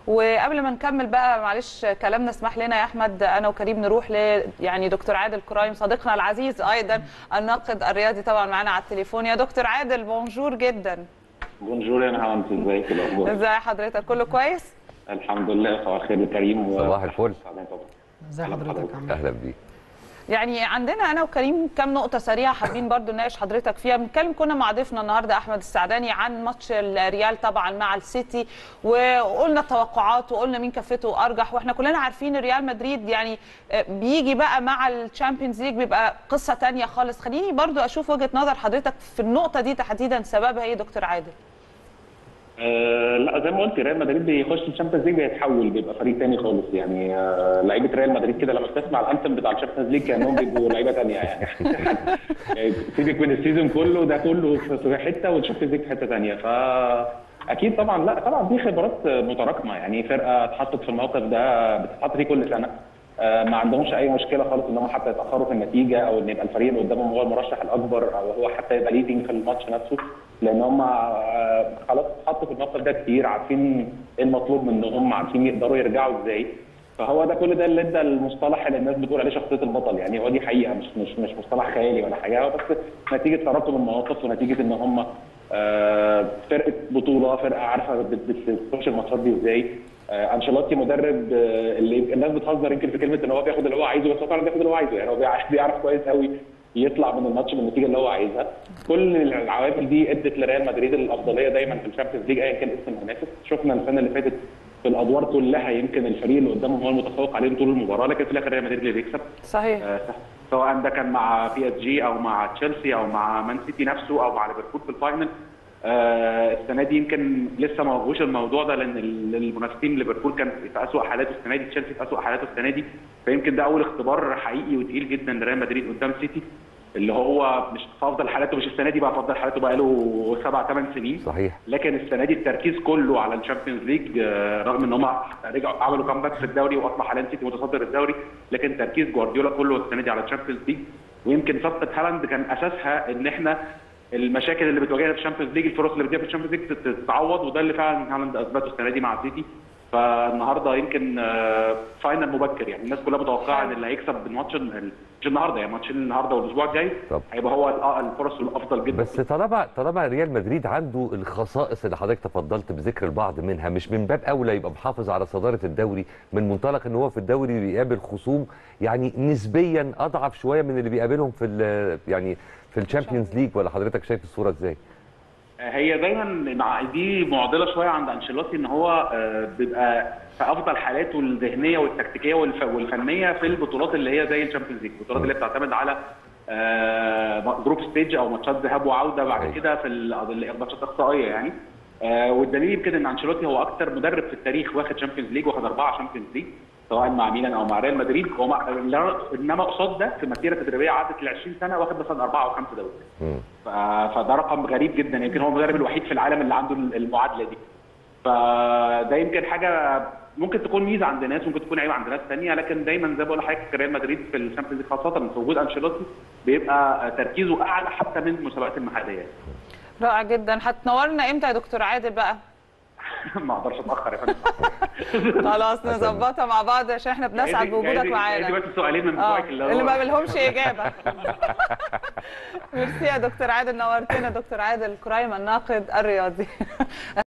وقبل ما نكمل بقى معلش كلامنا اسمح لنا يا احمد انا وكريم نروح ل يعني دكتور عادل كرايم صديقنا العزيز ايضا الناقد الرياضي طبعا معانا على التليفون يا دكتور عادل بونجور جدا بونجور يا نهى انت ازيك الاخبار ازي حضرتك كله كويس الحمد لله صباح الخير لكريم و- صباح الفل. ازي حضرتك عامل اهلا بيك يعني عندنا انا وكريم كام نقطة سريعة حابين برضو نناقش حضرتك فيها بنتكلم كنا مع ضيفنا النهارده احمد السعداني عن ماتش الريال طبعا مع السيتي وقلنا التوقعات وقلنا مين كفته ارجح واحنا كلنا عارفين ريال مدريد يعني آه، بيجي بقى مع الشامبيونز ليج بيبقى قصة تانية خالص خليني برضو اشوف وجهة نظر حضرتك في النقطة دي تحديدا سببها ايه دكتور عادل؟ آه لا زي ما قلت ريال مدريد بيخش الشامبيونز ليج بيتحول بيبقى فريق تاني خالص يعني آه لعيبه ريال مدريد كده لما بتسمع الانتم بتاع الشامبيونز ليج كانهم بيبقوا لعيبه تانيه يعني يعني سيبك من السيزون كله ده كله في في حته والشامبيونز ليج في حته تانيه ف اكيد طبعا لا طبعا دي خبرات متراكمه يعني فرقه اتحطت في الموقف ده بتتحط فيه كل سنه آه، ما عندهمش اي مشكله خالص ان هم حتى يتاخروا في النتيجه او ان يبقى الفريق اللي قدامهم هو المرشح الاكبر او هو حتى يبقى ليدنج في الماتش نفسه لان هم آه، خلاص اتحطوا في الموقف ده كتير عارفين ايه المطلوب منهم عارفين يقدروا يرجعوا ازاي فهو ده كل ده اللي ادى المصطلح اللي الناس بتقول عليه شخصيه البطل يعني هو دي حقيقه مش مش مش مصطلح خيالي ولا حاجه هو بس نتيجه تراكم المواقف ونتيجه ان هم آه، فرقه بطوله فرقه عارفه بت- بتخش الماتشات دي ازاي آه، انشيلوتي مدرب آه، اللي الناس بتهزر يمكن في كلمه ان هو بياخد اللي هو عايزه بس هو فعلا بياخد اللي هو عايزه يعني هو بيع- بيعرف كويس قوي يطلع من الماتش بالنتيجه اللي هو عايزها كل العوامل دي ادت لريال مدريد الافضليه دايما في الشامبيونز ليج ايا كان اسم المنافس شفنا السنه اللي فاتت في الادوار كلها يمكن الفريق اللي قدامهم هو المتفوق عليهم طول المباراه لكن في الاخر ريال مدريد اللي بيكسب صحيح آه، سواء ده كان مع بي اس جي او مع تشيلسي او مع مان سيتي نفسه او مع ليفربول في الفاينل آه، السنه دي يمكن لسه ما واجهوش الموضوع ده لان ال- المنافسين ليفربول كان في اسوء حالاته السنه دي تشيلسي في اسوء حالاته السنه دي فيمكن ده اول اختبار حقيقي وتقيل جدا لريال مدريد قدام سيتي اللي هو مش في افضل حالاته مش السنه دي بقى في افضل حالاته بقى له سبع ثمان سنين صحيح لكن السنه دي التركيز كله على الشامبيونز ليج آه، رغم ان هم رجعوا عملوا كامباك في الدوري واصبح حاليا سيتي متصدر الدوري لكن تركيز جوارديولا كله السنه دي على الشامبيونز ليج ويمكن صفقه هالاند كان اساسها ان احنا المشاكل اللي بتواجهنا في الشامبيونز ليج الفرص اللي بتجيها في الشامبيونز ليج تت- تتعوض وده اللي فعلا هالاند اثبته السنه دي مع سيتي فالنهارده يمكن آه، فاينل مبكر يعني الناس كلها متوقعه ان اللي هيكسب الماتش ال- مش النهارده يعني ماتش النهارده والاسبوع الجاي طب. هيبقى هو ال- الفرص الافضل جدا بس طالما طالما ريال مدريد عنده الخصائص اللي حضرتك تفضلت بذكر البعض منها مش من باب اولى يبقى محافظ على صداره الدوري من منطلق ان هو في الدوري بيقابل خصوم يعني نسبيا اضعف شويه من اللي بيقابلهم في ال- يعني في الشامبيونز ليج ولا حضرتك شايف الصوره ازاي؟ هي دايما مع دي معضله شويه عند انشيلوتي ان هو آه، بيبقى في افضل حالاته الذهنيه والتكتيكيه والف- والفنيه في البطولات اللي هي زي الشامبيونز ليج البطولات اللي بتعتمد على آه، جروب ستيج او ماتشات ذهاب وعوده بعد أيوة. كده في ال- ماتشات اقصائيه يعني آه، والدليل يمكن ان انشيلوتي هو اكثر مدرب في التاريخ واخد شامبيونز ليج واخد اربعه شامبيونز ليج سواء مع ميلان او مع ريال مدريد هو مع- انما قصاد ده في مسيره تدريبيه عدت ل 20 سنه واخد مثلا اربعه او خمسه دوري مم. ف- فده رقم غريب جدا يمكن هو المدرب الوحيد في العالم اللي عنده المعادله دي فده يمكن حاجه ممكن تكون ميزه عند ناس ممكن تكون عيب عند ناس ثانيه لكن دايما زي ما بقول لحضرتك ريال مدريد في الشامبيونز ليج خاصه في وجود انشيلوتي بيبقى تركيزه اعلى حتى من المسابقات المحليه رائع جدا هتنورنا امتى يا دكتور عادل بقى ما اقدرش اتاخر يا فندم خلاص نظبطها مع بعض عشان احنا بنسعد جايز- بوجودك جايز- جايز معانا بس سؤالين من اه بتوعك اللي هو اللي ما لهمش اجابه ميرسي يا دكتور عادل نورتنا دكتور عادل كرايم الناقد الرياضي